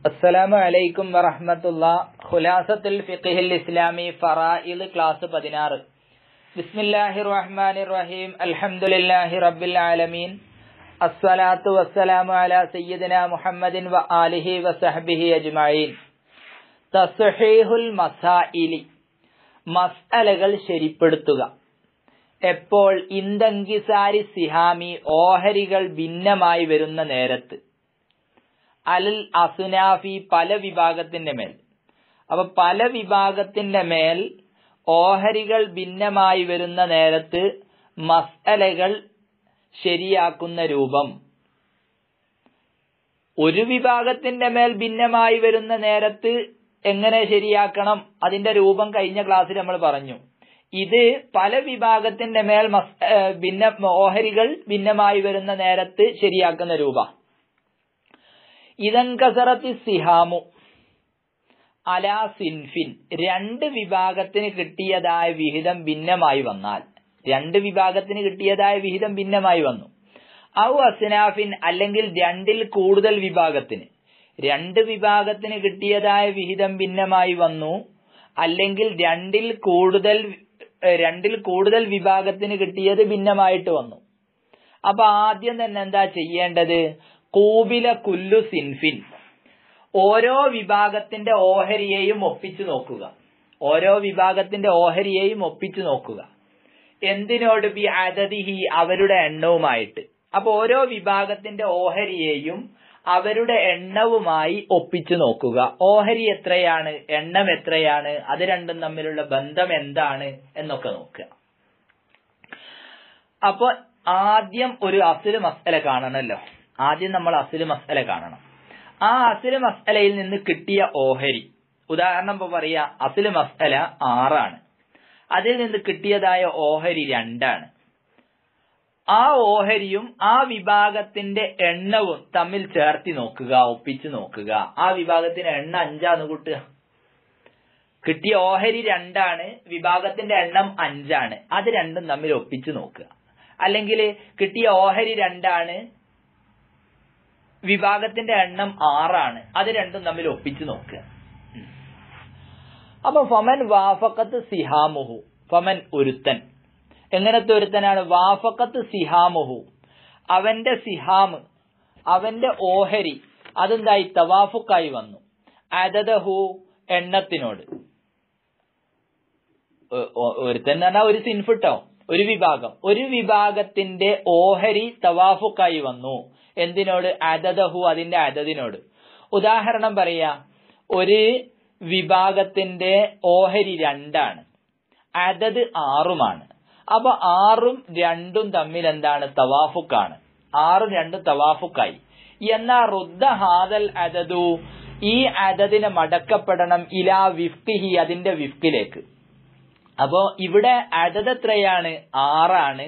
അസ്സലാമു അലൈക്കും വറഹ്മത്തുള്ള ഖുലാസത്തുൽ ഫിഖ്ഹിൽ ഇസ്ലാമി ഫറായിദ് ക്ലാസ് പതിനാറ് ബിസ്മില്ലാഹിർ റഹ്മാനിർ റഹീം അൽഹംദുലില്ലാഹി റബ്ബിൽ ആലമീൻ അസ്സലാത്തു വസ്സലാമു അലാ സയ്യിദിന മുഹമ്മദിൻ വ ആലിഹി വസഹ്ബിഹി അജ്മഈൻ തസ്ഹീഹുൽ മസായിലി മസ്അലകൾ ശരിപ്പെടുത്തുക എപ്പോൾ ഇന്ദങ്കിസാരി സിഹാമി ഓഹരികൾ ഭിന്നമായി വരുന്ന നേരത്ത് അലൽ അസുനാഫി പല വിഭാഗത്തിന്റെ മേൽ അപ്പൊ പല വിഭാഗത്തിന്റെ മേൽ ഓഹരികൾ ഭിന്നമായി വരുന്ന നേരത്ത് മസ്അലകൾ ശരിയാക്കുന്ന രൂപം ഒരു വിഭാഗത്തിന്റെ മേൽ ഭിന്നമായി വരുന്ന നേരത്ത് എങ്ങനെ ശരിയാക്കണം അതിന്റെ രൂപം കഴിഞ്ഞ ക്ലാസ്സിൽ നമ്മൾ പറഞ്ഞു ഇത് പല വിഭാഗത്തിന്റെ മേൽ മസ് ഭിന്ന ഓഹരികൾ ഭിന്നമായി വരുന്ന നേരത്ത് ശരിയാക്കുന്ന രൂപ ഇതങ്കസറത്തി സിഹാമു അലാ സിൻഫിൻ രണ്ട് വിഭാഗത്തിന് കിട്ടിയതായ വിഹിതം ഭിന്നമായി വന്നാൽ രണ്ട് വിഭാഗത്തിന് കിട്ടിയതായ വിഹിതം ഭിന്നമായി വന്നു ഔ അസ്നാഫിൻ അല്ലെങ്കിൽ രണ്ടിൽ കൂടുതൽ വിഭാഗത്തിന് രണ്ട് വിഭാഗത്തിന് കിട്ടിയതായ വിഹിതം ഭിന്നമായി വന്നു അല്ലെങ്കിൽ രണ്ടിൽ കൂടുതൽ രണ്ടിൽ കൂടുതൽ വിഭാഗത്തിന് കിട്ടിയത് ഭിന്നമായിട്ട് വന്നു അപ്പൊ ആദ്യം തന്നെ എന്താ ചെയ്യേണ്ടത് കൂബില കുല്ലു സിൻഫിൻ ഓരോ വിഭാഗത്തിന്റെ ഓഹരിയെയും ഒപ്പിച്ചു നോക്കുക ഓരോ വിഭാഗത്തിന്റെ ഓഹരിയെയും ഒപ്പിച്ചു നോക്കുക എന്തിനോട് ബി അതതിഹി അവരുടെ എണ്ണവുമായിട്ട് അപ്പൊ ഓരോ വിഭാഗത്തിന്റെ ഓഹരിയെയും അവരുടെ എണ്ണവുമായി ഒപ്പിച്ചു നോക്കുക ഓഹരി എത്രയാണ് എണ്ണം എത്രയാണ് അത് രണ്ടും തമ്മിലുള്ള ബന്ധം എന്താണ് എന്നൊക്കെ നോക്കുക അപ്പൊ ആദ്യം ഒരു അസുല് മസ്അല കാണണമല്ലോ ആദ്യം നമ്മൾ അസുല് മസ്അല കാണണം ആ അസുല് മസ്അലയിൽ നിന്ന് കിട്ടിയ ഓഹരി ഉദാഹരണം ഇപ്പൊ പറയാ അസുല് മസ്അല ആറാണ് അതിൽ നിന്ന് കിട്ടിയതായ ഓഹരി രണ്ടാണ് ആ ഓഹരിയും ആ വിഭാഗത്തിന്റെ എണ്ണവും തമ്മിൽ ചേർത്തി നോക്കുക ഒപ്പിച്ച് നോക്കുക ആ വിഭാഗത്തിന്റെ എണ്ണ അഞ്ചാന്ന് കൂട്ടുക കിട്ടിയ ഓഹരി രണ്ടാണ് വിഭാഗത്തിന്റെ എണ്ണം അഞ്ചാണ് അത് രണ്ടും തമ്മിൽ ഒപ്പിച്ച് നോക്കുക അല്ലെങ്കിൽ കിട്ടിയ ഓഹരി രണ്ടാണ് വിഭാഗത്തിന്റെ എണ്ണം ആറാണ് അത് രണ്ടും തമ്മിൽ ഒപ്പിച്ച് നോക്കുക അപ്പൊ ഫമൻ വാഫക്കത്ത് സിഹാമുഹു ഫമൻ ഒരുത്തൻ എങ്ങനത്തെ ഒരുത്തനാണ് വാഫക്കത്ത് സിഹാമുഹു അവന്റെ സിഹാമ് അവന്റെ ഓഹരി അതെന്തായി തവാഫുക്കായി വന്നു അതദഹു എണ്ണത്തിനോട് ഒരുത്തൻ എന്ന് പറഞ്ഞാൽ ഒരു സിൻഫിട്ടോ ഒരു വിഭാഗം ഒരു വിഭാഗത്തിന്റെ ഓഹരി തവാഫുക്കായി വന്നു എന്തിനോട് അതദഹു അതിന്റെ അതതിനോട് ഉദാഹരണം പറയാ ഒരു വിഭാഗത്തിന്റെ ഓഹരി രണ്ടാണ് അതത് ആറുമാണ് അപ്പൊ ആറും രണ്ടും തമ്മിൽ എന്താണ് തവാഫുക്കാണ് ആറും രണ്ടും തവാഫുക്കായി എന്നാ റുദ്ദ ഹാദൽ അതതു ഈ അതതിനെ മടക്കപ്പെടണം ഇലാ വിഫ്കിഹി അതിന്റെ വിഫ്കിലേക്ക് അപ്പോ ഇവിടെ അതത് എത്രയാണ് ആറാണ്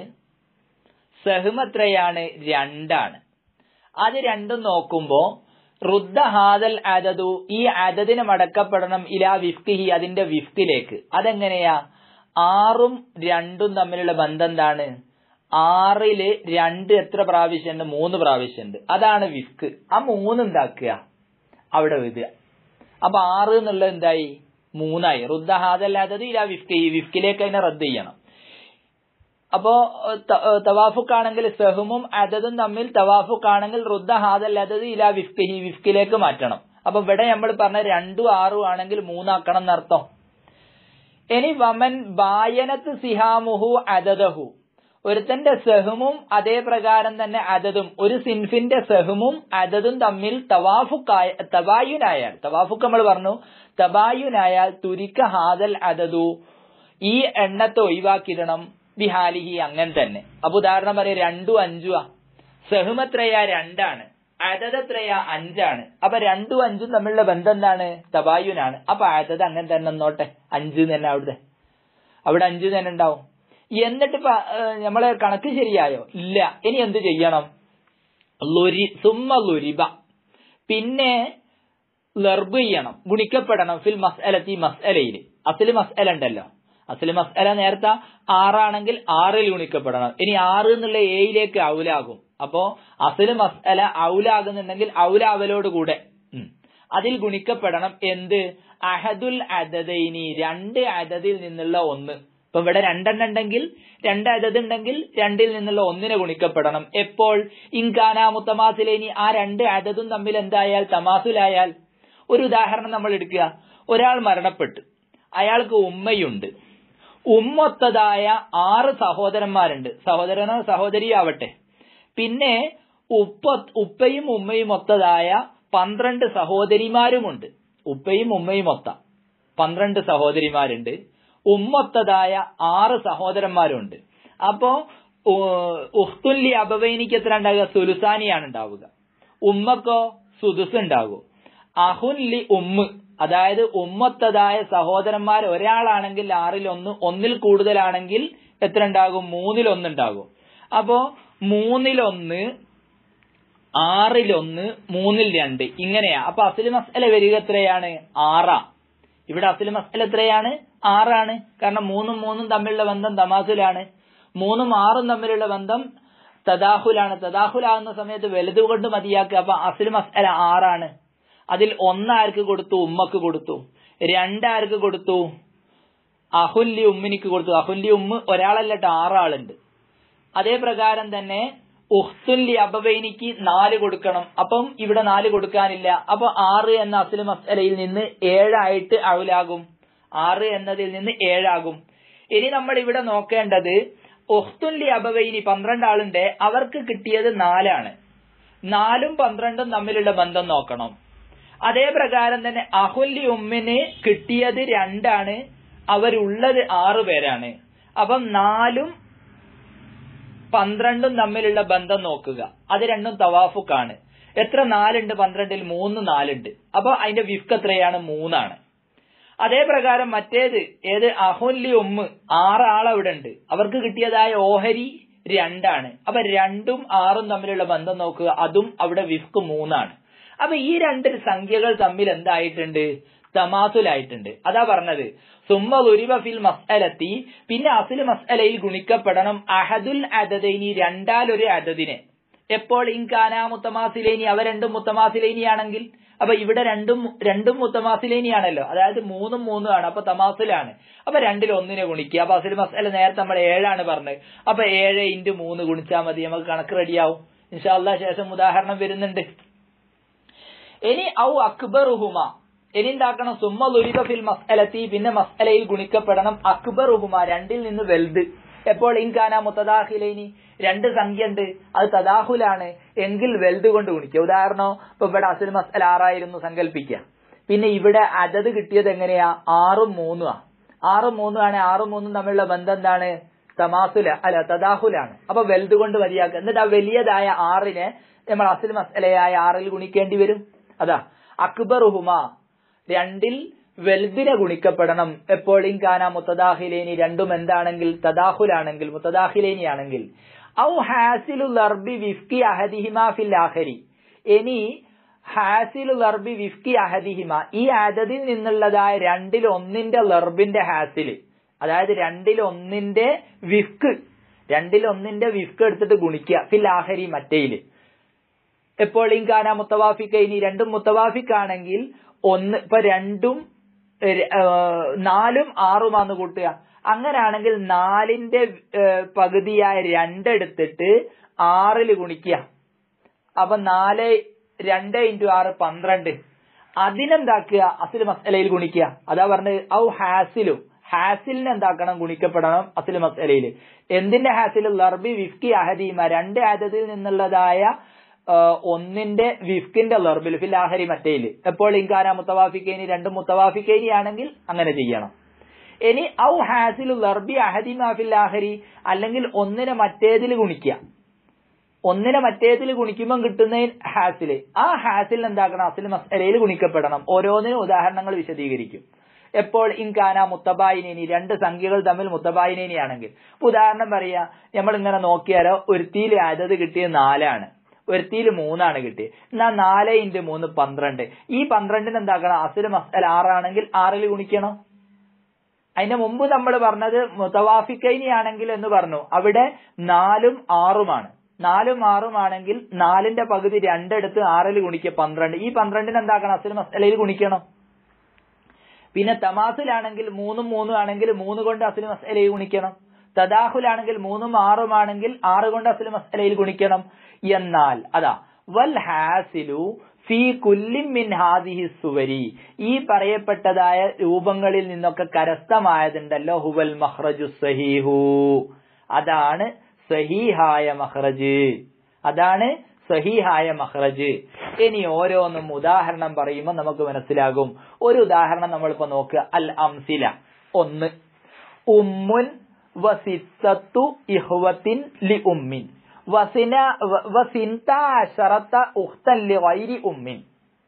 സഹം എത്രയാണ് രണ്ടാണ് അത് രണ്ടും നോക്കുമ്പോ റുദ്ദ ഹാദൽ അതതു ഈ അതതിനെ മടക്കപ്പെടണം ഇലാ വിഫ്കിഹി അതിന്റെ വിഫ്കിലേക്ക് അതെങ്ങനെയാ ആറും രണ്ടും തമ്മിലുള്ള ബന്ധം എന്താണ് ആറില് രണ്ട് എത്ര പ്രാവശ്യമുണ്ട് മൂന്ന് പ്രാവശ്യമുണ്ട് അതാണ് വിഫ്ക്ക് ആ മൂന്ന് എന്താക്കുക അവിടെ എഴുതുക അപ്പൊ ആറ് എന്നുള്ളത് എന്തായി മൂന്നായി റുദ്ദഹാദല്ലാത്തത് ഇല്ല വിഫ്ക്ക് ഈ വിഫ്ക്കിലേക്ക് അതിനെ റദ്ദ് ചെയ്യണം അപ്പോ തവാഫുക്കാണെങ്കിൽ സെഹുമും അതതും തമ്മിൽ തവാഫുക്കാണെങ്കിൽ റുദ്ദ ഹാദല്ലാത്തത് ഇല വിഫ്ക്ക് ഈ വിഫ്ക്കിലേക്ക് മാറ്റണം അപ്പൊ ഇവിടെ നമ്മൾ പറഞ്ഞ രണ്ടും ആറും ആണെങ്കിൽ മൂന്നാക്കണം എന്നർത്ഥം ഇനി വമൻ ബായനത്ത് സിഹാമുഹു അതദഹു ഒരുത്തന്റെ സെഹുമും അതേ പ്രകാരം തന്നെ അതതും ഒരു സിൻഫിന്റെ സെഹുമും അതതും തമ്മിൽ തവാഫുക്കായ തബായുനായാൽ തവാഫുക്ക് നമ്മൾ പറഞ്ഞു തബായുനായാൽ തുരിക്ക ഹാദൽ അതതു ഈ എണ്ണത്തെ ഒഴിവാക്കിയിടണം ബിഹാലിഹി അങ്ങനെ തന്നെ അപ്പൊ ഉദാഹരണം പറയാം രണ്ടും അഞ്ചുവാ സെഹും എത്രയാ രണ്ടാണ് അതത് എത്രയാ അഞ്ചാണ് അപ്പൊ രണ്ടും അഞ്ചും തമ്മിലുള്ള ബന്ധം എന്താണ് തബായുനാണ് അപ്പൊ അതത് അങ്ങനെ തന്നെ നോട്ടെ അഞ്ച് തന്നെ അവിടുത്തെ അവിടെ അഞ്ച് തന്നെ ഉണ്ടാവും എന്നിട്ട് ഇപ്പൊ നമ്മളെ കണക്ക് ശരിയായോ ഇല്ല ഇനി എന്ത് ചെയ്യണം ലുരി സുമ്മ ലുരിബ പിന്നെ ലർബ് ചെയ്യണം ഗുണിക്കപ്പെടണം ഫിൽ മസ്അലത്തി മസ്അലയിൽ അസിൽ മസ്അല ഉണ്ടല്ലോ അസിൽ മസ്അല നേരത്തെ ആറാണെങ്കിൽ ആറിൽ ഗുണിക്കപ്പെടണം ഇനി ആറ് എന്നുള്ള ഏയിലേക്ക് ഔലാകും അപ്പോ അസിൽ മസ്അല ഔലാകുന്നുണ്ടെങ്കിൽ ഔല അവലോട് കൂടെ അതിൽ ഗുണിക്കപ്പെടണം എന്ത് അഹദുൽ അദദൈനി രണ്ട് അദദിൽ നിന്നുള്ള ഒന്ന് ഇപ്പൊ ഇവിടെ രണ്ടെണ്ണം ഉണ്ടെങ്കിൽ രണ്ട് അദദ് ഉണ്ടെങ്കിൽ രണ്ടിൽ നിന്നുള്ള ഒന്നിനെ ഗുണിക്കപ്പെടണം എപ്പോൾ ഇൻകാന മുത്തമാസിലേനി ആ രണ്ട് അദദും തമ്മിൽ എന്തായാൽ തമാസുലായാൽ ഒരു ഉദാഹരണം നമ്മൾ എടുക്കുക ഒരാൾ മരണപ്പെട്ടു അയാൾക്ക് ഉമ്മയുണ്ട് ഉമ്മൊത്തതായ ആറ് സഹോദരന്മാരുണ്ട് സഹോദരനോ സഹോദരിയോ ആവട്ടെ പിന്നെ ഉപ്പ ഉപ്പയും ഉമ്മയും ഒത്തതായ പന്ത്രണ്ട് സഹോദരിമാരുമുണ്ട് ഉപ്പയും ഉമ്മയും ഒത്ത പന്ത്രണ്ട് സഹോദരിമാരുണ്ട് ഉമ്മൊത്തതായ ആറ് സഹോദരന്മാരുണ്ട് അപ്പോ ഉഹ്തുല്ലി അബവൈനിക്ക് എത്ര ഉണ്ടാകുക സുലുസാനിയാണ് ഉണ്ടാവുക ഉമ്മക്കോ സുദുസ് ഉണ്ടാകും അഹുൻലി ഉമ്മ് അതായത് ഉമ്മത്തതായ സഹോദരന്മാർ ഒരാളാണെങ്കിൽ ആറിൽ ഒന്ന് ഒന്നിൽ കൂടുതലാണെങ്കിൽ എത്ര ഉണ്ടാകും മൂന്നിൽ ഒന്ന് ഉണ്ടാകും അപ്പോ മൂന്നിലൊന്ന് ആറിലൊന്ന് മൂന്നിൽ രണ്ട് ഇങ്ങനെയാ അപ്പൊ അസിൽ മസല വരിക എത്രയാണ് ആറാ ഇവിടെ അസിൽ മസല എത്രയാണ് ആറാണ് കാരണം മൂന്നും മൂന്നും തമ്മിലുള്ള ബന്ധം തമാസുലാണ് മൂന്നും ആറും തമ്മിലുള്ള ബന്ധം തദാഹുലാണ് തദാഹുലാകുന്ന സമയത്ത് വലുത് കൊണ്ട് മതിയാക്കുക അപ്പൊ അസിൽ മസല ആറാണ് അതിൽ ഒന്നാർക്ക് കൊടുത്തു ഉമ്മക്ക് കൊടുത്തു രണ്ടാർക്ക് കൊടുത്തു അഹുല്ലി ഉമ്മിനിക്ക് കൊടുത്തു അഹുല്ലി ഉമ്മ ഒരാളല്ലട്ടോ ആറാളുണ്ട് അതേ പ്രകാരം തന്നെ ഉഹ്തുല്ലി അബവൈനിക്ക് നാല് കൊടുക്കണം അപ്പം ഇവിടെ നാല് കൊടുക്കാനില്ല അപ്പൊ ആറ് എന്ന അസിൽ മസലയിൽ നിന്ന് ഏഴായിട്ട് അവലാകും ആറ് എന്നതിൽ നിന്ന് ഏഴാകും ഇനി നമ്മൾ ഇവിടെ നോക്കേണ്ടത് ഉഹ്തുല്ലി അബവൈനി പന്ത്രണ്ട് ആളുണ്ട് അവർക്ക് കിട്ടിയത് നാലാണ് നാലും പന്ത്രണ്ടും തമ്മിലുള്ള ബന്ധം നോക്കണം അതേ പ്രകാരം തന്നെ അഹുല്ലി ഉമ്മിന് കിട്ടിയത് രണ്ടാണ് അവരുള്ളത് ആറു പേരാണ് അപ്പം നാലും പന്ത്രണ്ടും തമ്മിലുള്ള ബന്ധം നോക്കുക അത് രണ്ടും തവാഫുക്കാണ് എത്ര നാലുണ്ട് പന്ത്രണ്ടിൽ മൂന്ന് നാലുണ്ട് അപ്പൊ അതിന്റെ വിഫ്ക്ക് എത്രയാണ് മൂന്നാണ് അതേ പ്രകാരം മറ്റേത് ഏത് അഹുല്ലി ഉമ്മ് ആറാൾ അവിടെ ഉണ്ട് അവർക്ക് കിട്ടിയതായ ഓഹരി രണ്ടാണ് അപ്പൊ രണ്ടും ആറും തമ്മിലുള്ള ബന്ധം നോക്കുക അതും അവിടെ വിഫ്ക്ക് മൂന്നാണ് അപ്പൊ ഈ രണ്ട് സംഖ്യകൾ തമ്മിൽ എന്തായിട്ടുണ്ട് തമാസുലായിട്ടുണ്ട് അതാ പറഞ്ഞത് സുമ്മ ഉരിവ ഫിൽ മസ്അലത്തി പിന്നെ അസിൽ മസ്അലയിൽ ഗുണിക്കപ്പെടണം അഹദുൽ അദദൈനി രണ്ടാലൊരു അദദിനെ എപ്പോൾ ഇൻകാന മുത്തമാസിലേനി അവ രണ്ടും മുത്തമാസിലേനി ആണെങ്കിൽ അപ്പൊ ഇവിടെ രണ്ടും രണ്ടും മുത്തമാസിലേനി ആണല്ലോ അതായത് മൂന്നും മൂന്നും ആണ് അപ്പൊ തമാസിലാണ് അപ്പൊ രണ്ടിൽ ഒന്നിനെ ഗുണിക്കുക അപ്പൊ അസിൽ മസ്അല നേരത്തെ നമ്മൾ ഏഴാണ് പറഞ്ഞത് അപ്പൊ ഏഴ് ഇൻറ്റു മൂന്ന് ഗുണിച്ചാൽ മതി നമുക്ക് കണക്ക് റെഡിയാവും ഇൻഷാല്ല ശേഷം ഉദാഹരണം വരുന്നുണ്ട് ഇനി ഔ അക്ബറുഹുമ ഇനി എന്താക്കണം സുമ്മ ലുരിക ഫിൽ മസ്അലത്തി പിന്നെ മസ്അലയിൽ ഗുണിക്കപ്പെടണം അക്ബറുഹുമ രണ്ടിൽ നിന്ന് വലുത് എപ്പോൾ ഇൻകാന മുത്തദാഹിലേനി രണ്ട് സംഖ്യ ഉണ്ട് അത് തദാഹുലാണ് എങ്കിൽ വലുത് കൊണ്ട് ഗുണിക്കുക ഉദാഹരണം ഇപ്പൊ ഇവിടെ അസുൽ മസ്അല ആറായിരുന്നു സങ്കല്പിക്കുക പിന്നെ ഇവിടെ അതത് കിട്ടിയത് എങ്ങനെയാ ആറും മൂന്നും ആ ആറും മൂന്നും ആണ് ആറും മൂന്നും തമ്മിലുള്ള ബന്ധം എന്താണ് തമാസുല അല്ല തദാഹുലാണ് അപ്പൊ വലുത് കൊണ്ട് മതിയാക്കുക എന്നിട്ട് ആ വലിയതായ ആറിനെ നമ്മൾ അസുൽ മസ്അലയായ ആറിൽ ഗുണിക്കേണ്ടി വരും അതാ അക്ബറുഹുമ രണ്ടിൽ വലുതിനെ ഗുണിക്കപ്പെടണം എപ്പോഴും കാന മുത്തദാഹിലേനി രണ്ടും എന്താണെങ്കിൽ തദാഹുലാണെങ്കിൽ മുത്തദാഹിലേനി ആണെങ്കിൽ ഔ ഹാസിലു ലർബി വിഫ്കി അഹദിഹിമ ഫിൽ ആഖരി ഇനി ഹാസിലു ലർബി വിഫ്കി അഹദിഹിമ ഈ അദദിൽ നിന്നുള്ളതായ രണ്ടിൽ ഒന്നിന്റെ ലർബിന്റെ ഹാസിൽ അതായത് രണ്ടിൽ ഒന്നിന്റെ വിഫ്ക് രണ്ടിൽ ഒന്നിന്റെ വിഫ്ക് എടുത്തിട്ട് ഗുണിക്കുക ഫിൽ ആഹരി മറ്റേയില് എപ്പോൾ ഇൻകാന മുത്തവാഫിക്ക ഇനി രണ്ടും മുത്തവാഫിക്കാണെങ്കിൽ ഒന്ന് ഇപ്പൊ രണ്ടും നാലും ആറുമാന്ന് കൂട്ടുക അങ്ങനാണെങ്കിൽ നാലിന്റെ പകുതിയായ രണ്ടെടുത്തിട്ട് ആറിൽ ഗുണിക്കുക അപ്പൊ നാല് രണ്ട് ഇൻറ്റു ആറ് പന്ത്രണ്ട് അതിനെന്താക്കുക അസിൽ മസലയിൽ ഗുണിക്കുക അതാ പറഞ്ഞത് ഔ ഹാസിലും ഹാസിലിനെ എന്താക്കണം ഗുണിക്കപ്പെടണം അസിൽ മസലയിൽ എന്തിന്റെ ഹാസിൽ ലർബി വിഫ്കി അഹദീമ രണ്ട് ആദത്തിൽ നിന്നുള്ളതായ ഒന്നിന്റെ വിഫ്കിന്റെ ലർബിൽ ഫിൽ ആഹരി മറ്റേല് എപ്പോൾ ഇൻകാന മുത്തവാഫിക്കേനി രണ്ടും മുത്തവാഫിക്കേനി ആണെങ്കിൽ അങ്ങനെ ചെയ്യണം ഇനി ഔ ഹാസിൽ ലർബി അഹദിമ ഫിൽ ആഹരി അല്ലെങ്കിൽ ഒന്നിനെ മറ്റേതിൽ ഗുണിക്കുക ഒന്നിനെ മറ്റേതിൽ ഗുണിക്കുമ്പോൾ കിട്ടുന്ന ഹാസില് ആ ഹാസിൽ എന്താക്കണം അസിൽ മസലയിൽ ഗുണിക്കപ്പെടണം ഓരോന്നിനും ഉദാഹരണങ്ങൾ വിശദീകരിക്കും എപ്പോൾ ഇൻകാന മുത്തബായിനേനി രണ്ട് സംഖ്യകൾ തമ്മിൽ മുത്തബായിനേനി ആണെങ്കിൽ ഉദാഹരണം പറയാ നമ്മൾ ഇങ്ങനെ നോക്കിയാലോ ഒരുത്തിയിൽ അതത് കിട്ടിയത് നാലാണ് ഒരുത്തിയിൽ മൂന്നാണ് കിട്ടിയത് എന്നാ നാല് ഇൻറ്റു മൂന്ന് പന്ത്രണ്ട് ഈ പന്ത്രണ്ടിന് എന്താക്കണം അസുര മസൽ ആറാണെങ്കിൽ ആറിൽ ഗുണിക്കണം അതിന്റെ മുമ്പ് നമ്മൾ പറഞ്ഞത് മുത്തവാഫിക്കൈനി ആണെങ്കിൽ എന്ന് പറഞ്ഞു അവിടെ നാലും ആറുമാണ് നാലും ആറും ആണെങ്കിൽ നാലിന്റെ പകുതി രണ്ടെടുത്ത് ആറിൽ ഗുണിക്കുക പന്ത്രണ്ട് ഈ പന്ത്രണ്ടിന് എന്താക്കണം അസൽ മസലയിൽ ഗുണിക്കണം പിന്നെ തമാസിലാണെങ്കിൽ മൂന്നും മൂന്നും ആണെങ്കിൽ മൂന്ന് കൊണ്ട് അസൽ മസലയിൽ ഗുണിക്കണം തദാഹുലാണെങ്കിൽ മൂന്നും ആറും ആണെങ്കിൽ ആറ് കൊണ്ട് അസൽ മസലയിൽ ഗുണിക്കണം എന്നാൽ അതാ വൽ ഹാസിലു ഫി കുല്ലിൻ മിൻ ഹാദിഹി സുവരി ഈ പറയപ്പെട്ടതായ രൂപങ്ങളിൽ നിന്നൊക്കെ കരസ്ഥമായതുണ്ടല്ലോ ഹുവൽ മഹ്റജു സഹീഹു അതാണ് സഹീഹായ മഹ്റജ് അതാണ് സഹീഹായ മഹ്റജ് ഇനി ഓരോന്നും ഉദാഹരണം പറയുമ്പോൾ നമുക്ക് മനസ്സിലാകും ഒരു ഉദാഹരണം നമ്മളിപ്പോ നോക്കുക അൽ അംസില ഒന്ന് ഉമ്മുൻ വസിത്തത്തു ഇഹ്വത്തിൻ ലി ഉമ്മിൻ വസിന വസിന്ത അശറത്ത ഉഖ്തൻ ലി ഗൈരി ഉമ്മിൻ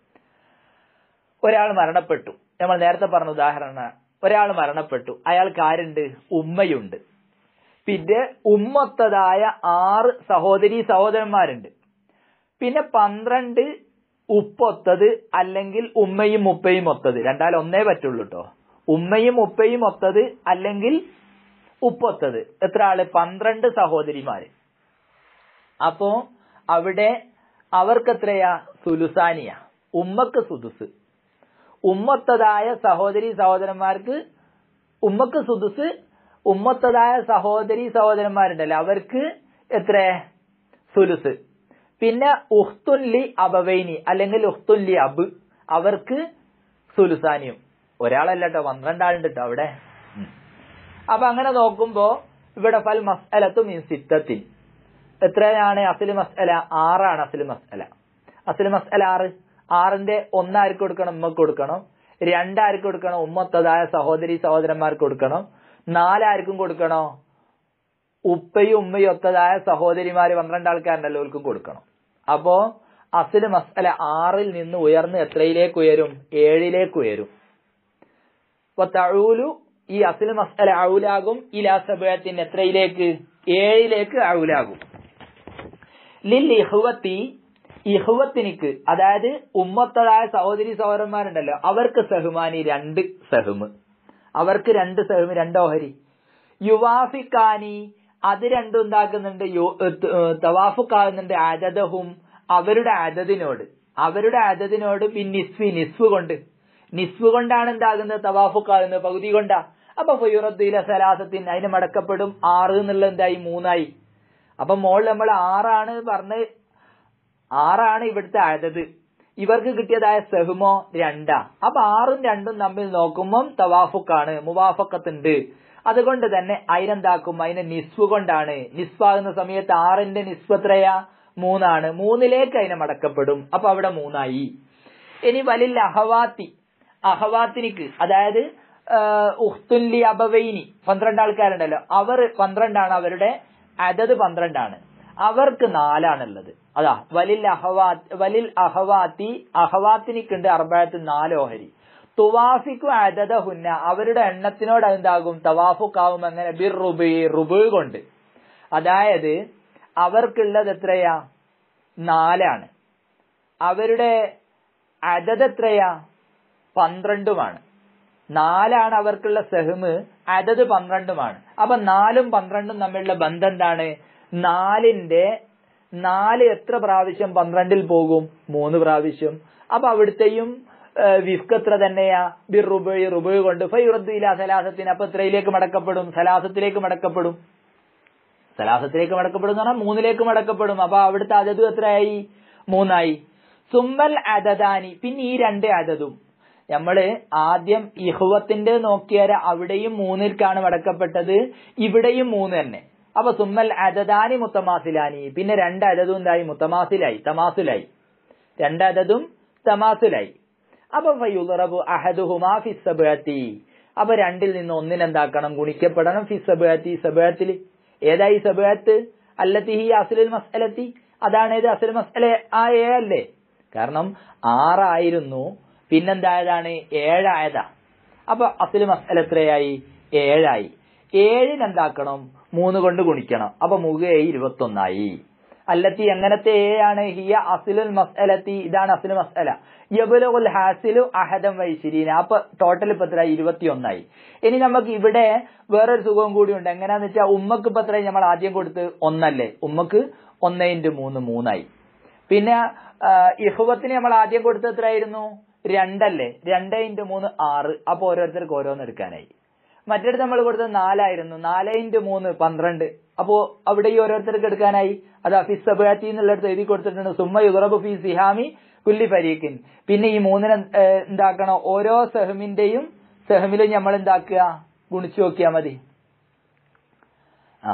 ഒരാൾ മരണപ്പെട്ടു നമ്മൾ നേരത്തെ പറഞ്ഞ ഉദാഹരണം ഒരാൾ മരണപ്പെട്ടു അയാൾക്ക് ആരുണ്ട് ഉമ്മയുണ്ട് പിന്നെ ഉമ്മത്തതായ ആറ് സഹോദരി സഹോദരന്മാരുണ്ട് പിന്നെ പന്ത്രണ്ട് ഉപ്പൊത്തത് അല്ലെങ്കിൽ ഉമ്മയും ഉപ്പയും ഒത്തത് രണ്ടാൽ ഒന്നേ പറ്റുള്ളൂ കേട്ടോ ഉമ്മയും ഉപ്പയും ഒത്തത് അല്ലെങ്കിൽ ഉപ്പൊത്തത് എത്ര ആള് പന്ത്രണ്ട് സഹോദരിമാര് അപ്പോ അവിടെ അവർക്ക് എത്രയാ സുലുസാനിയ ഉമ്മക്ക് സുദുസ് ഉമ്മത്തതായ സഹോദരി സഹോദരന്മാർക്ക് ഉമ്മക്ക് സുദുസ് ഉമ്മത്തതായ സഹോദരി സഹോദരന്മാരുണ്ടല്ലോ അവർക്ക് എത്ര സുലുസ് പിന്നെ ഉഖ്തുൻലി അബവൈനി അല്ലെങ്കിൽ ഉഖ്തുൻലി അബ് അവർക്ക് സുലുസാനിയും ഒരാളല്ല കേട്ടോ പന്ത്രണ്ട് ആളുണ്ട് കേട്ടോ അവിടെ അപ്പൊ അങ്ങനെ നോക്കുമ്പോ ഇവിടെ ഫൽ മസ്അലത്തു മീൻ സിത്തത്തിൻ എത്രയാണ് അസിൽ മസ്അല ആറാണ് അസിൽ മസ്അല അസിൽ മസ്അല ആറ് ആറിന്റെ ഒന്നാർക്ക് കൊടുക്കണം ഉമ്മക്ക് കൊടുക്കണം രണ്ടാർക്ക് കൊടുക്കണം ഉമ്മത്തതായ സഹോദരി സഹോദരന്മാർക്ക് കൊടുക്കണം നാലാർക്കും കൊടുക്കണോ ഉപ്പയും ഉമ്മയും ഒത്തതായ സഹോദരിമാര് പന്ത്രണ്ട് ആൾക്കാരുണ്ടല്ലോ ഓൽക്കും കൊടുക്കണം അപ്പോ അസിൽ മസ്അല ആറിൽ നിന്ന് ഉയർന്ന് എത്രയിലേക്ക് ഉയരും ഏഴിലേക്ക് ഉയരും അപ്പൊ തഴൂലു ഈ അസിൽ മസ്അല ഔലാകും ഇലാ സബത്തിന് എത്രയിലേക്ക് ഏഴിലേക്ക് ഔലാകും ലിൽ ഇഹുവത്തി ഇഹുവത്തിനിക്ക് അതായത് ഉമ്മത്തതായ സഹോദരി സഹോദരന്മാരുണ്ടല്ലോ അവർക്ക് സഹുമാനി രണ്ട് സഹുമ് അവർക്ക് രണ്ട് സഹുമ് രണ്ട് ഓഹരി യുവാഫിക്കാനി അത് രണ്ടും ഉണ്ടാക്കുന്നുണ്ട് തവാഫുക്കാവുന്നുണ്ട് അദദഹും അവരുടെ അദദിനോട് അവരുടെ അദദിനോട് പിൻ നിസ്ഫി നിസ്ഫ് കൊണ്ട് നിസ്ഫ് കൊണ്ടാണ് എന്താകുന്നത് തവാഫുക്കാകുന്നത് പകുതി കൊണ്ടാ അപ്പൊ ഫയുറദ്ദീല സലാസത്തിൻ അതിന് മടക്കപ്പെടും ആറ് എന്നുള്ള എന്തായി മൂന്നായി അപ്പൊ മോൾ നമ്മൾ ആറാണ് പറഞ്ഞ് ആറാണ് ഇവിടുത്തെ അഴതത് ഇവർക്ക് കിട്ടിയതായ സെഹുമോ രണ്ടാ അപ്പൊ ആറും രണ്ടും തമ്മിൽ നോക്കുമ്പോൾ തവാഫുക്കാണ് മുവാഫക്കത്തുണ്ട് അതുകൊണ്ട് തന്നെ അതിനെന്താക്കും അതിനെ നിസ്വ കൊണ്ടാണ് നിസ്വാകുന്ന സമയത്ത് ആറിന്റെ നിസ്വ എത്രയാ മൂന്നാണ് മൂന്നിലേക്ക് അതിനെ മടക്കപ്പെടും അപ്പൊ അവിടെ മൂന്നായി ഇനി വലിൽ അഹവാത്തി അഹവാത്തിനിക്ക് അതായത് ഉഖ്തുൻലി അബവൈനി പന്ത്രണ്ട് ആൾക്കാരുണ്ടല്ലോ അവർ പന്ത്രണ്ടാണ് അവരുടെ അതത് പന്ത്രണ്ടാണ് അവർക്ക് നാലാണുള്ളത് അതാ വലിൽ അഹവാത്ത് വലിൽ അഹവാത്തി അഹവാത്തിനിക്കുണ്ട് അർബായത്ത് നാല് ഓഹരി തുവാഫിക്കു അതത ഹുന്ന അവരുടെ എണ്ണത്തിനോട് എന്താകും തവാഫുക്കാവും അങ്ങനെ ബിർ റുബി റുബ് കൊണ്ട് അതായത് അവർക്കുള്ളത് എത്രയാ നാലാണ് അവരുടെ അതത് എത്രയാ പന്ത്രണ്ടുമാണ് നാലാണ് അവർക്കുള്ള സെഹ്മ് അതത് പന്ത്രണ്ടുമാണ് അപ്പൊ നാലും പന്ത്രണ്ടും തമ്മിലുള്ള ബന്ധം എന്താണ് നാലിന്റെ നാല് എത്ര പ്രാവശ്യം പന്ത്രണ്ടിൽ പോകും മൂന്ന് പ്രാവശ്യം അപ്പൊ അവിടുത്തെയും വിഫ്ക്ക് എത്ര തന്നെയാ ബിർ റുബ് റുബ് കൊണ്ട് ഫൈറുദ്ദീല സലാസത്തിന് അപ്പൊ എത്രയിലേക്ക് മടക്കപ്പെടും സലാസത്തിലേക്ക് മടക്കപ്പെടും സലാസത്തിലേക്ക് മടക്കപ്പെടും എന്ന് പറഞ്ഞാൽ മൂന്നിലേക്ക് മടക്കപ്പെടും അപ്പൊ അവിടുത്തെ അതതും എത്രയായി മൂന്നായി സുമ്മൽ അതദാനി പിന്നെ ഈ രണ്ട് അതതും നമ്മള് ആദ്യം ഇഹുവത്തിന്റെ നോക്കിയാൽ അവിടെയും മൂന്നിൽക്കാണ് മടക്കപ്പെട്ടത് ഇവിടെയും മൂന്ന് തന്നെ അപ്പൊ സുമ്മൽ അതദാനി മുത്തമാസിലാനി പിന്നെ രണ്ട് അതതും എന്തായി മുത്തമാസിലായി തമാസുലായി രണ്ട് അതതും തമാസുലായി അപ്പൊ ഫയുറബു അഹദുഹുമാ ഫിസബത്തി അപ്പൊ രണ്ടിൽ നിന്ന് ഒന്നിനെന്താക്കണം ഗുണിക്കപ്പെടണം ഫിസബത്തി സബത്തിൽ ഏതായി സബത്ത് അല്ലത്തി ഹി അസുലുൽ മസ്അലത്തി അതാണ് ഏത് അസുൽ മസ്അല ആ ഏ അല്ലേ കാരണം ആറായിരുന്നു പിന്നെന്തായതാണ് ഏഴായതാ അപ്പൊ അസുൽ മസ്അല എത്രയായി ഏഴായി ഏഴിനെന്താക്കണം മൂന്ന് കൊണ്ട് ഗുണിക്കണം അപ്പൊ മുഖേ ഇരുപത്തൊന്നായി അല്ലത്തി എങ്ങനത്തെ ഏ ആണ് ഹിയ അസുലുൽ മസ്അലത്തി ഇതാണ് അസുൽ മസ്അല യബുലുൽ ഹാസിലു അഹദം വൈശിരീന അപ്പൊ ടോട്ടൽ ഇപ്പൊ എത്ര ഇരുപത്തിയൊന്നായി ഇനി നമുക്ക് ഇവിടെ വേറൊരു സുഖവും കൂടി ഉണ്ട് എങ്ങനെയാന്ന് വെച്ചാൽ ഉമ്മക്ക് ഇപ്പൊ എത്ര നമ്മൾ ആദ്യം കൊടുത്ത് ഒന്നല്ലേ ഉമ്മക്ക് ഒന്ന് ഇൻറ്റു മൂന്ന് മൂന്നായി പിന്നെ ആ, ഇഹുവത്തിന് നമ്മൾ ആദ്യം കൊടുത്തത് എത്രയായിരുന്നു രണ്ടല്ലേ രണ്ട് ഇൻറ്റു മൂന്ന് ആറ് അപ്പൊ ഓരോരുത്തർക്ക് ഓരോന്ന് എടുക്കാനായി മറ്റേടത്ത് നമ്മൾ കൊടുത്തത് നാലായിരുന്നു നാല് ഇൻറ്റു മൂന്ന് പന്ത്രണ്ട് അപ്പോ അവിടെ ഈ ഓരോരുത്തർക്ക് എടുക്കാനായി അത് അഫിസ് സബാത്തി എന്നുള്ളിടത്ത് എഴുതി കൊടുത്തിട്ടുണ്ട് സുമ്മ യുറബ് ഫി സിഹാമി കുല്ലി ഫരീഖിൻ പിന്നെ ഈ മൂന്നിന് ഏ, എന്താക്കണം ഓരോ സെഹമിന്റെയും സെഹമിലും നമ്മൾ എന്താക്കുക ഗുണിച്ചു നോക്കിയാൽ മതി ആ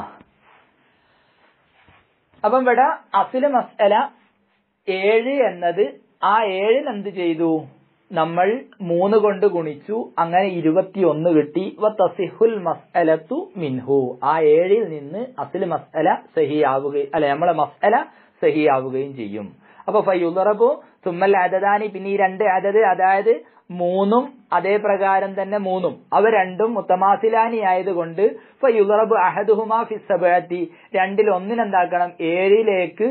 അപ്പം ഇവിടെ അസില് മസ്അല ഏഴ് എന്നത് ആ ഏഴിൽ എന്ത് ചെയ്തു നമ്മൾ മൂന്ന് കൊണ്ട് ഗുണിച്ചു അങ്ങനെ ഇരുപത്തിയൊന്ന് കിട്ടി വ തസിഹുൽ മസ്അലത്തു മിൻഹു ആ ഏഴിൽ നിന്ന് അസില് മസ്അല സഹിയാവുകയും അല്ലെ നമ്മളെ മസ്അല സഹിയാവുകയും ചെയ്യും അപ്പൊ ഫയുറബു തുമ്മൽ അതദാനി പിന്നെ ഈ രണ്ട് അതത് അതായത് മൂന്നും അതേ പ്രകാരം തന്നെ മൂന്നും അവ രണ്ടും മുത്തമാസിലാനി ആയതുകൊണ്ട് ഫയുറബു അഹദുഹുമാ ഫിസബത്തി രണ്ടിൽ ഒന്നിനെന്താക്കണം ഏഴിലേക്ക്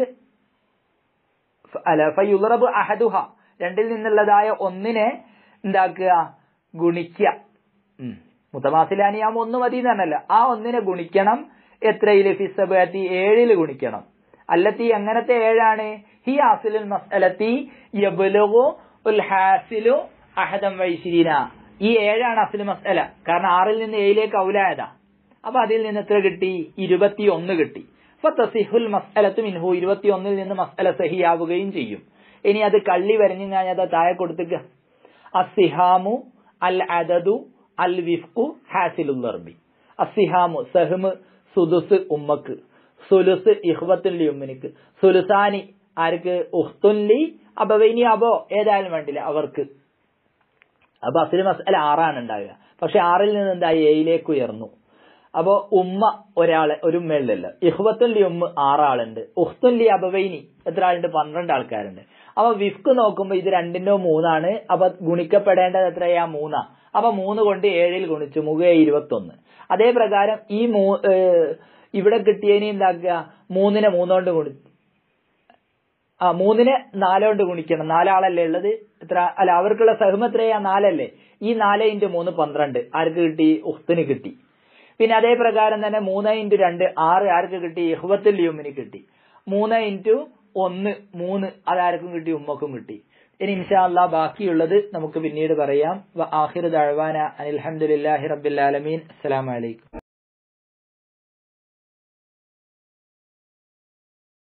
ഫ- അല്ല ഫയുറബു അഹദുഹ രണ്ടിൽ നിന്നുള്ളതായ ഒന്നിനെ എന്താക്കുക ഗുണിക്കുക ഉം. മുത്തമാസിലാനിയാകുമ്പോ ഒന്ന് മതി എന്ന് പറഞ്ഞല്ല ആ ഒന്നിനെ ഗുണിക്കണം എത്രയില് ഫിസബത്തി ഏഴില് ഗുണിക്കണം അല്ലത്തി എങ്ങനത്തെ ഏഴാണ് ഹി ആസിലുൽ മസ്അലത്തി യബ്ലുഗു ഉൽ ഹാസിലു അഹദം വൈശിരീന ഈ ഏഴാണ് അസിൽ മസ്അല കാരണം ആറിൽ നിന്ന് ഏഴിലേക്ക് ഔലായതാ അപ്പൊ അതിൽ നിന്ന് എത്ര കിട്ടി ഇരുപത്തി ഒന്ന് കിട്ടി ഫത്തസിഹുൽ മസ്അലത്ത് മിൻഹു ഇരുപത്തി ഒന്നിൽ നിന്ന് മസ്അല സഹിയാവുകയും ചെയ്യും ഇനി അത് കള്ളി വരഞ്ഞു കഴിഞ്ഞാൽ അത് താഴെ കൊടുത്തുക അസിഹാമു അൽ അദദു അൽ വിഫ്കു ഹാസിലുൽ ദർബി അസിഹാമു സഹ്മ് സുദുസ് ഉമ്മക്ക് സുലുസ് ഇഹ്വത്തുല്ലി ഉമ്മനിക്ക് സുലുസാനി ആർക്ക് ഉഹ്തുല്ലി അബവൈനി അബോ ഏതായാലും വേണ്ടില്ല അവർക്ക് അപ്പൊ അസിൽ മസ്അല ആറാണ് ഉണ്ടാവുക പക്ഷെ ആറിൽ നിന്ന് എന്തായി ഏയിലേക്ക് ഉയർന്നു അപ്പോ ഉമ്മ ഒരാള് ഒരു ഉമ്മയില്ലല്ലോ ഇഹ്വത്തുല്ലി ഉമ്മ ആറാളുണ്ട് ഉഹ്തുല്ലി അബവൈനി എത്ര ആളുണ്ട് പന്ത്രണ്ട് ആൾക്കാരുണ്ട് അപ്പൊ വിഫ്ക്ക് നോക്കുമ്പോ ഇത് രണ്ടിന്റോ മൂന്നാണ് അപ്പൊ ഗുണിക്കപ്പെടേണ്ടത് എത്രയാ മൂന്നാ അപ്പൊ മൂന്ന് കൊണ്ട് ഏഴിൽ ഗുണിച്ചു മുഖ ഇരുപത്തൊന്ന് അതേ പ്രകാരം ഈ മൂ ഏഹ് ഇവിടെ കിട്ടിയതിനെ എന്താക്കുക മൂന്നിനെ മൂന്നോണ്ട് ഗുണി ആ മൂന്നിനെ നാലോണ്ട് ഗുണിക്കണം നാലാളല്ലേ ഉള്ളത് എത്ര അല്ല അവർക്കുള്ള സഹമ എത്രയാ നാലല്ലേ ഈ നാല് ഇൻറ്റു മൂന്ന് പന്ത്രണ്ട് ആർക്ക് കിട്ടി ഉഹ്ത്തിന് കിട്ടി പിന്നെ അതേ പ്രകാരം തന്നെ മൂന്ന് ഇൻറ്റു രണ്ട് ആറ് ആർക്ക് കിട്ടി ഇഹ്വത്തുൽ യുമിന് കിട്ടി മൂന്ന് ഇൻറ്റു ഒന്ന് മൂന്ന് അതാർക്കും കിട്ടി ഉമ്മക്കും കിട്ടി ഇനി ഇൻഷാ അല്ലാ ബാക്കിയുള്ളത് നമുക്ക് പിന്നീട് പറയാം വ ആഖിറു ദഅവാന അനിൽ ഹംദുലില്ലാഹി റബ്ബിൽ ആലമീൻ അസ്സലാമു അലൈക്കും